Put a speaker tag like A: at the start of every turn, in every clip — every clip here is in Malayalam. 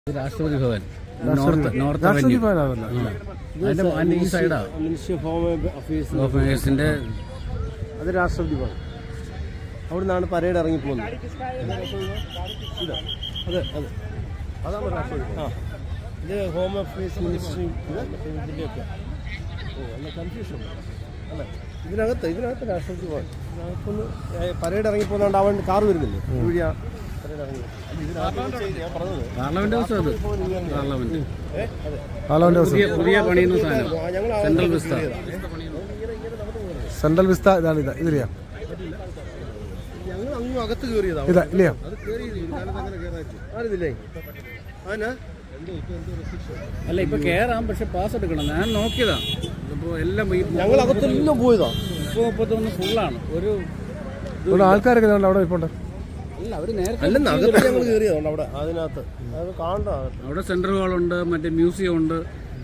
A: ഇത് Rashtrapati Bhavan
B: Rashtrapati-
A: north north
B: Rashtrapati
A: avenue.
B: ഭവനാണല്ലോ.
A: ആ. അതിന്റെ അതിന്റെ ഈ സൈഡാ
C: ministry of home affairs
A: of മേഴ്സിന്റെ
C: അത് രാഷ്ട്രപതി ഭവൻ അവിടെ നിന്നാണ് പരേഡ് ഇറങ്ങിപ്പോകുന്നത് ഇതാ അതെ അതെ അതാണ് രാഷ്ട്രപതി ഭവൻ. ആ ഇത് ഹോം അഫയേഴ്സ് മിനിസ്ട്രി ഇതിൻ്റെയൊക്കെ ഓ അല്ല കൺഫ്യൂഷൻ അല്ല ഇതിനകത്ത് ഇതിനകത്ത് രാഷ്ട്രപതി ഭവൻ ഇതിനകത്തൊന്ന് പരേഡ് ഇറങ്ങിപ്പോകുന്നതുകൊണ്ട് അവൻ കാർ വരുന്നില്ലേ ഇവഴിയാ പരേഡ് ഇറങ്ങി അല്ല ഇതിനകത്ത് ഞാൻ പറഞ്ഞത്
A: പാർലമെന്റ് ഹൗസ് അത് പാർലമെന്റ്
C: ഏ അതെ
A: പുതിയ
B: പാർലമെന്റ് ഹൗസ്
A: പുതിയ പണിയുന്ന സാധനം
C: ആ, ഞങ്ങൾ ആ
A: സെൻട്രൽ
C: വഴിക്ക്
A: വിസ്ത
B: സെൻട്രൽ വിസ്ത ഇതാണ് ഇത് ഇതിലെയാ
C: ഞങ്ങൾ അങ്ങ് അകത്ത് കയറിയതാ
B: ഇതാ ഇല്ലയോ
C: അത് കയറി കാലത്ത് അങ്ങനെ കയറാറ്റി ആരുന്നില്ലേ ആനാ എന്തോ ഇപ്പൊ എന്തോ റെസ്ട്രിക്ഷൻ
A: അല്ല ഇപ്പൊ കേറാം പക്ഷെ പാസ് എടുക്കണം ഞാൻ നോക്കിയതാ ഇപ്പൊ എല്ലാം ഈ
C: ഞങ്ങൾ അകത്തെല്ലാം പോയതാ
A: മുപ്പത് മുപ്പത്തൊന്ന് ഫുള്ളാണ് ഒരു
B: ഇവിടെ ആൾക്കാരൊക്കെ ഇതാണ്ട് അവിടെ ഇപ്പോണ്ട്
A: അല്ല അവര് നേരത്തെ
C: അല്ല അകത്ത് ഞങ്ങൾ കയറിയതുകൊണ്ട് അവിടെ അതിനകത്ത് അത് കാണണ്ട അകത്ത്
A: അവിടെ സെൻട്രൽ ഹാൾ ഉണ്ട് മറ്റേ മ്യൂസിയം ഉണ്ട്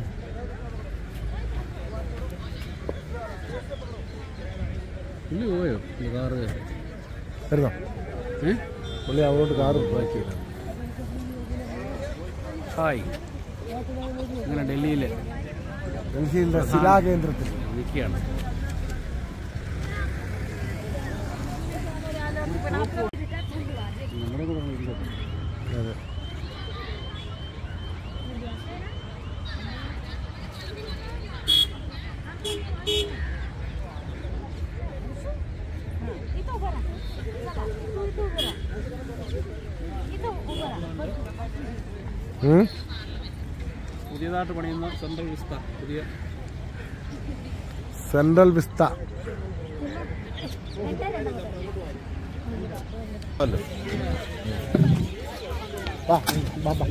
A: പുള്ളി പോയോ ഈ കാറ്
B: വരുന്നോ
A: ഏ
B: പുള്ളി അങ്ങോട്ട് കാറ് ബാക്കി
A: ഹായ് അങ്ങനെ ഡൽഹിയില്
B: ഡൽഹിയിലെ ശിലാകേന്ദ്രത്തിൽ
A: നിൽക്കുകയാണ് നമ്മുടെ കൂടെ ഒന്ന് ഇരിക്കട്ടെ.
B: അതെ
D: Itu ubar. Itu itu ubar. Itu ubar.
B: ഉം?
A: പുതിയതായിട്ട് പണിയുന്ന സെൻട്രൽ വിസ്ത പുതിയ
B: സെൻട്രൽ വിസ്ത വാ, വാ, വാ.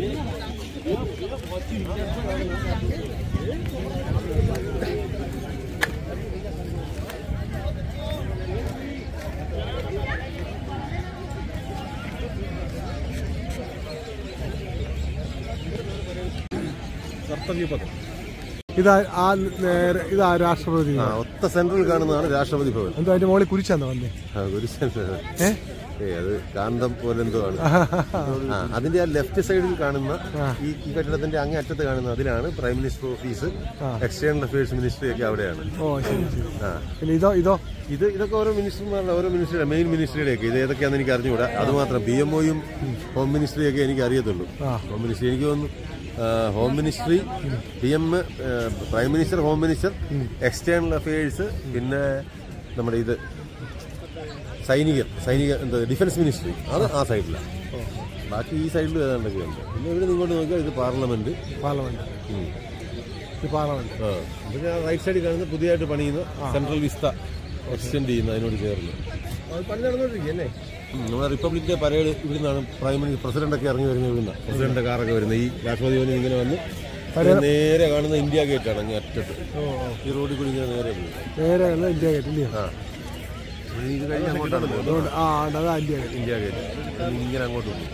C: കർത്തവ്യപഥം
B: ഇതാ ആ നേരെ ഇതാ രാഷ്ട്രപതി
E: ആ ഒത്ത സെന്ററിൽ കാണുന്നതാണ് രാഷ്ട്രപതി ഭവൻ
B: എന്തോ അതിന്റെ മുകളിൽ കുരിച്ചാന്നോ വന്നേ
E: ആ, ഒരു സെന്റർ
B: ഏ
E: ഏ അത് കാന്തം പോലെ എന്തോ ആണ് ആ അതിന്റെ ആ ലെഫ്റ്റ് സൈഡിൽ കാണുന്ന ഈ ഈ കെട്ടിടത്തിന്റെ അങ്ങേ അറ്റത്ത് കാണുന്ന അതിലാണ് prime minister office external affairs ministry ഒക്കെ അവിടെയാണ്
B: ഓ ശരി ശരി
E: ആ
B: പിന്നെ ഇതോ ഇതോ
E: ഇത് ഇതൊക്കെ ഓരോ മിനിസ്റ്റർമാരുടെ ഓരോ മിനിസ്ട്രിയുടെ മെയിൻ മിനിസ്ട്രിയുടെ ഒക്കെ ഇത് ഏതൊക്കെയാണെന്ന് എനിക്ക് അറിഞ്ഞുകൂടാ അത് മാത്രം പി എം ഒയും ഹോം മിനിസ്ട്രിയൊക്കെ എനിക്ക് അറിയത്തുള്ളൂ ഹോം മിനിസ്ട്രി എനിക്ക് തോന്നുന്നു ആ, home ministry P M prime minister home minister external affairs പിന്നെ നമ്മുടെ ഇത് സൈനികർ സൈനിക എന്താ ഡിഫൻസ് മിനിസ്ട്രി അത് ആ സൈഡിലാണ് ബാക്കി ഈ സൈഡിലും ഏതാണ്ടൊക്കെ ഉണ്ട് പിന്നെ ഇവിടെ ഇങ്ങോട്ട് നോക്കിയാൽ ഇത് പാർലമെന്റ്
B: പാർലമെന്റ്
E: ഉം.
B: ഇത് പാർലമെന്റ്
E: ആ പിന്നെ റൈറ്റ് സൈഡിൽ കാണുന്ന പുതിയതായിട്ട് പണിയുന്ന സെൻട്രൽ വിസ്ത എക്സ്റ്റെൻഡ് ചെയ്യുന്ന അതിനോട് ചേർന്ന്
C: അത് പണി നടന്നുകൊണ്ടിരിക്കുകയല്ലേ
E: ഉം, നമ്മുടെ റിപ്പബ്ലിക് ഡേ പരേഡ് ഇവിടെ നിന്നാണ് പ്രൈം മിനിസ്റ്റർ പ്രസിഡന്റ് ഒക്കെ ഇറങ്ങി വരുന്നത് ഇവിടുന്ന് പ്രസിഡന്റ് കാറൊക്കെ വരുന്നത് ഈ രാഷ്ട്രപതി ഭവനിൽ ഇങ്ങനെ വന്ന് ഇത് നേരെ കാണുന്ന ഇന്ത്യ ഗേറ്റ് ആണ് അങ്ങ് അറ്റത്ത് ഈ റോഡിൽ കൂടി ഇങ്ങനെ നേരെ പോകും
B: നേരെ ഉള്ള ഇന്ത്യ ഗേറ്റ് ഇല്ലയോ
E: ആ ഇനി ഇത് കഴിഞ്ഞ് അങ്ങോട്ടാണ് പോകുന്നത്
B: അതുകൊണ്ട് ആ ഉണ്ട്, അതാ ഇന്ത്യ ഗേറ്റ്
E: ഇന്ത്യ ഗേറ്റ് ഇനി ഇങ്ങനെ അങ്ങോട്ട് പോകും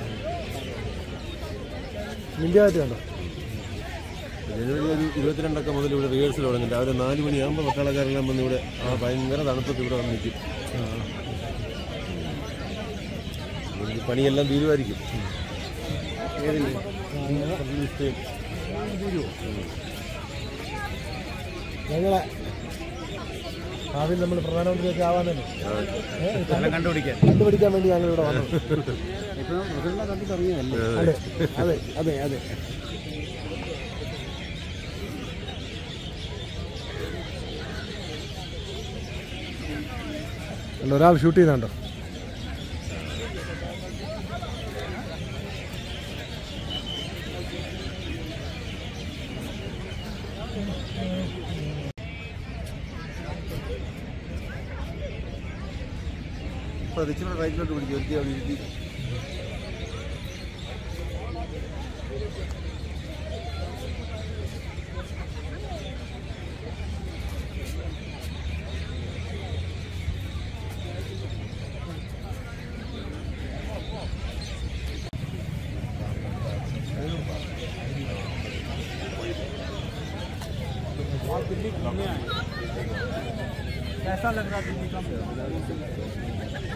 B: ഇന്ത്യ ഗേറ്റ് കണ്ടോ
E: ജനുവരി ഒരു ഇരുപത്തിരണ്ടൊക്കെ മുതൽ ഇവിടെ റിഹേഴ്സൽ തുടങ്ങി രാവിലെ നാല് മണിയാകുമ്പോൾ പട്ടാളക്കാരെല്ലാം വന്ന് ഇവിടെ ആ ഭയങ്കര തണുപ്പത്ത് ഇവിടെ വന്ന് നിൽക്കും ഈ പണിയെല്ലാം തീരുമായിരിക്കും
B: ഞങ്ങളെ ഭാവിയിൽ നമ്മൾ പ്രധാനമന്ത്രിയൊക്കെ ആവാനല്ലേ
A: എല്ലാം കണ്ടുപിടിക്കാൻ
B: കണ്ടുപിടിക്കാൻ വേണ്ടി ഞങ്ങൾ ഇവിടെ വന്നു
A: ഇപ്പൊ പ്രസിഡന്റിനെ കണ്ടിട്ട് അറിയാമല്ലേ
B: അതെ അതെ അതെ അതെ അല്ല ഒരാൾ ഷൂട്ട് ചെയ്യുന്നുണ്ടോ
E: അപ്പോൾ ഇച്ചിരി റൈറ്റിലോട്ട് പിടിക്കും ഒരുത്തി അവിടെ ഇരുത്തി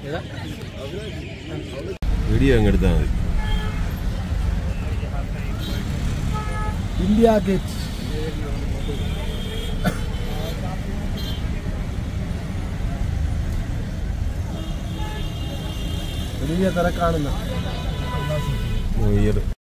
E: വീഡിയോ അങ്ങ് എടുത്താൽ മതി
B: ഇന്ത്യ ഗേറ്റ് വലിയ തിരക്കാണെന്ന്
E: ന്യൂ ഇയർ